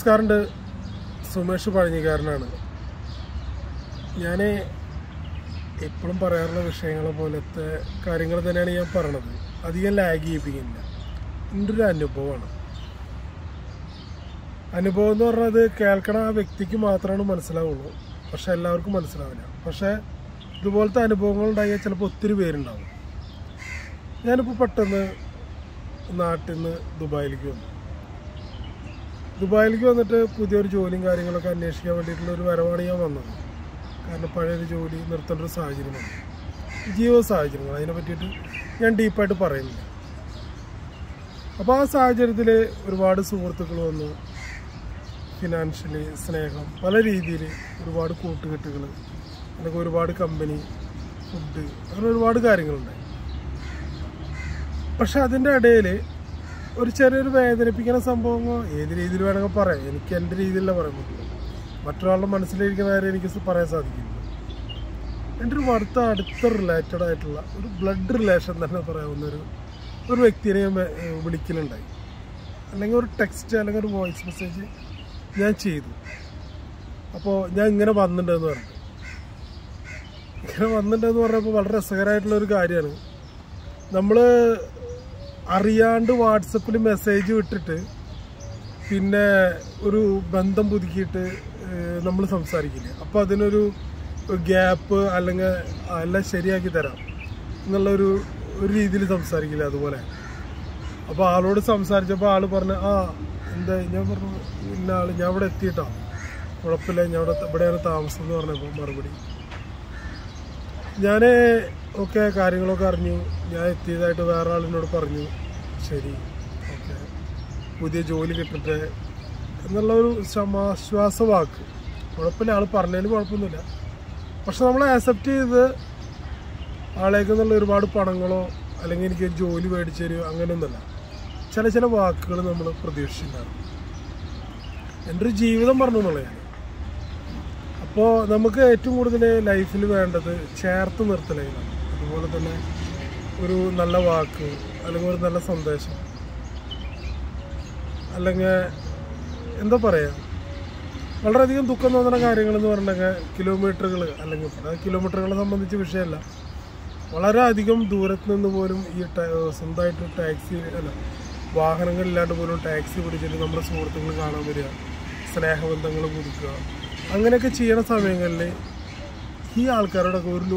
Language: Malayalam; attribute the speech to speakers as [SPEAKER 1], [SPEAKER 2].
[SPEAKER 1] നമസ്കാരമുണ്ട് സുമേഷ് പഴഞ്ഞിക്കാരനാണ് ഞാൻ എപ്പോഴും പറയാറുള്ള വിഷയങ്ങളെ പോലത്തെ കാര്യങ്ങൾ തന്നെയാണ് ഞാൻ പറയണത് അധികം ലാഗ് ചെയ്യിപ്പിക്കുന്നില്ല എൻ്റെ ഒരു അനുഭവമാണ് അനുഭവം എന്ന് പറഞ്ഞത് കേൾക്കണ ആ വ്യക്തിക്ക് മാത്രമാണ് മനസ്സിലാവുള്ളൂ പക്ഷെ എല്ലാവർക്കും മനസ്സിലാവില്ല പക്ഷെ ഇതുപോലത്തെ അനുഭവങ്ങൾ ഉണ്ടായാൽ ചിലപ്പോൾ ഒത്തിരി പേരുണ്ടാവും ഞാനിപ്പോൾ പെട്ടെന്ന് നാട്ടിൽ നിന്ന് ദുബായിലേക്ക് വന്നു ദുബായിലേക്ക് വന്നിട്ട് പുതിയൊരു ജോലിയും കാര്യങ്ങളൊക്കെ അന്വേഷിക്കാൻ വേണ്ടിയിട്ടുള്ള ഒരു വരവാണ് ഞാൻ വന്നത് കാരണം പഴയൊരു ജോലി നിർത്തേണ്ട ഒരു സാഹചര്യം വന്നു ജീവ സാഹചര്യങ്ങൾ അതിനെ പറ്റിയിട്ട് ഞാൻ ഡീപ്പായിട്ട് പറയുന്നില്ല അപ്പോൾ ആ സാഹചര്യത്തിൽ ഒരുപാട് സുഹൃത്തുക്കൾ വന്നു ഫിനാൻഷ്യലി സ്നേഹം പല രീതിയിൽ ഒരുപാട് കൂട്ടുകെട്ടുകൾ അല്ലെങ്കിൽ ഒരുപാട് കമ്പനി ഫുഡ് അങ്ങനെ ഒരുപാട് കാര്യങ്ങളുണ്ടായി പക്ഷെ അതിൻ്റെ ഇടയിൽ ഒരു ചെറിയൊരു വേദനിപ്പിക്കുന്ന സംഭവമോ ഏത് രീതിയിൽ വേണമെങ്കിൽ പറയാം എനിക്ക് എൻ്റെ രീതിയിലല്ല പറയാൻ പറ്റുള്ളൂ മറ്റൊരാളുടെ മനസ്സിലിരിക്കുന്ന കാര്യം എനിക്ക് സ- പറയാൻ സാധിക്കില്ല എൻ്റെ ഒരു അടുത്ത അടുത്ത റിലേറ്റഡ് ആയിട്ടുള്ള ഒരു ബ്ലഡ് റിലേഷൻ തന്നെ പറയാവുന്ന ഒരു ഒരു വ്യക്തിനെ ഞാൻ വെ- ഏഹ് വിളിക്കലുണ്ടായി അല്ലെങ്കിൽ ഒരു ടെക്സ്റ്റ് അല്ലെങ്കിൽ ഒരു വോയിസ് മെസ്സേജ് ഞാൻ ചെയ്തു അപ്പോൾ ഞാൻ ഇങ്ങനെ വന്നിട്ടുണ്ടെന്ന് പറഞ്ഞു ഇങ്ങനെ വന്നിട്ടുണ്ടെന്ന് പറഞ്ഞപ്പോൾ വളരെ രസകരമായിട്ടുള്ള ഒരു കാര്യമാണ് നമ്മൾ അറിയാണ്ട് വാട്സപ്പിൽ മെസ്സേജ് വിട്ടിട്ട് പിന്നെ ഒരു ബന്ധം പുതുക്കിയിട്ട് നമ്മൾ സംസാരിക്കില്ല അപ്പോൾ അതിനൊരു ഗ്യാപ്പ് അല്ലെങ്കിൽ ആ, എല്ലാം ശരിയാക്കി തരാം എന്നുള്ളൊരു ഒരു രീതിയിൽ സംസാരിക്കില്ല അതുപോലെ അപ്പോൾ ആളോട് സംസാരിച്ചപ്പോൾ ആൾ പറഞ്ഞു ആ എന്താ ഞാൻ പറഞ്ഞു ഇന്ന ആൾ ഞാൻ ഇവിടെ എത്തിയിട്ടോ കുഴപ്പമില്ല ഞാൻ ഇവിടെ ഇവിടെയാണ് താമസം എന്ന് പറഞ്ഞപ്പോൾ മറുപടി ഞാൻ ഒക്കെ കാര്യങ്ങളൊക്കെ അറിഞ്ഞു ഞാൻ എത്തിയതായിട്ട് വേറെ ആളിനോട് പറഞ്ഞു ശരി ഓക്കെ പുതിയ ജോലി കിട്ടട്ടെ എന്നുള്ള ഒരു സമാശ്വാസ വാക്ക് കുഴപ്പമില്ല ആൾ പറഞ്ഞതിന് കുഴപ്പമൊന്നുമില്ല പക്ഷെ നമ്മൾ ആക്സെപ്റ്റ് ചെയ്ത് ആളേക്ക് എന്നുള്ള ഒരുപാട് പണങ്ങളോ അല്ലെങ്കിൽ എനിക്ക് ഒരു ജോലി മേടിച്ചു തരുമോ അങ്ങനെയൊന്നുമല്ല ചില ചില വാക്കുകൾ നമ്മൾ പ്രതീക്ഷിച്ചിട്ടുണ്ടായിരുന്നു എൻ്റെ ഒരു ജീവിതം പറഞ്ഞു എന്നുള്ളത് ഞാൻ അപ്പോൾ നമുക്ക് ഏറ്റവും കൂടുതൽ ലൈഫിൽ വേണ്ടത് ചേർത്ത് നിർത്തലാണ് അതുപോലെ തന്നെ ഒരു നല്ല വാക്ക് അല്ലെങ്കിൽ ഒരു നല്ല സന്ദേശം അല്ലെങ്കിൽ എന്താ പറയുക വളരെയധികം ദുഃഖം തോന്നുന്ന കാര്യങ്ങൾ എന്ന് പറഞ്ഞാൽ കിലോമീറ്ററുകൾ അല്ലെങ്കിൽ അത് കിലോമീറ്ററുകളെ സംബന്ധിച്ച് വിഷയമല്ല വളരെ അധികം ദൂരത്ത് നിന്ന് പോലും ഈ ടാ- സ്വന്തമായിട്ട് ടാക്സി അല്ല വാഹനങ്ങളില്ലാണ്ട് പോലും ടാക്സി പിടിച്ചിട്ട് നമ്മുടെ സുഹൃത്തുക്കൾ കാണാൻ വരിക സ്നേഹബന്ധങ്ങൾ പുതുക്കുക അങ്ങനെയൊക്കെ ചെയ്യണ സമയങ്ങളിൽ ഈ ആൾക്കാരോടൊക്കെ ഒരു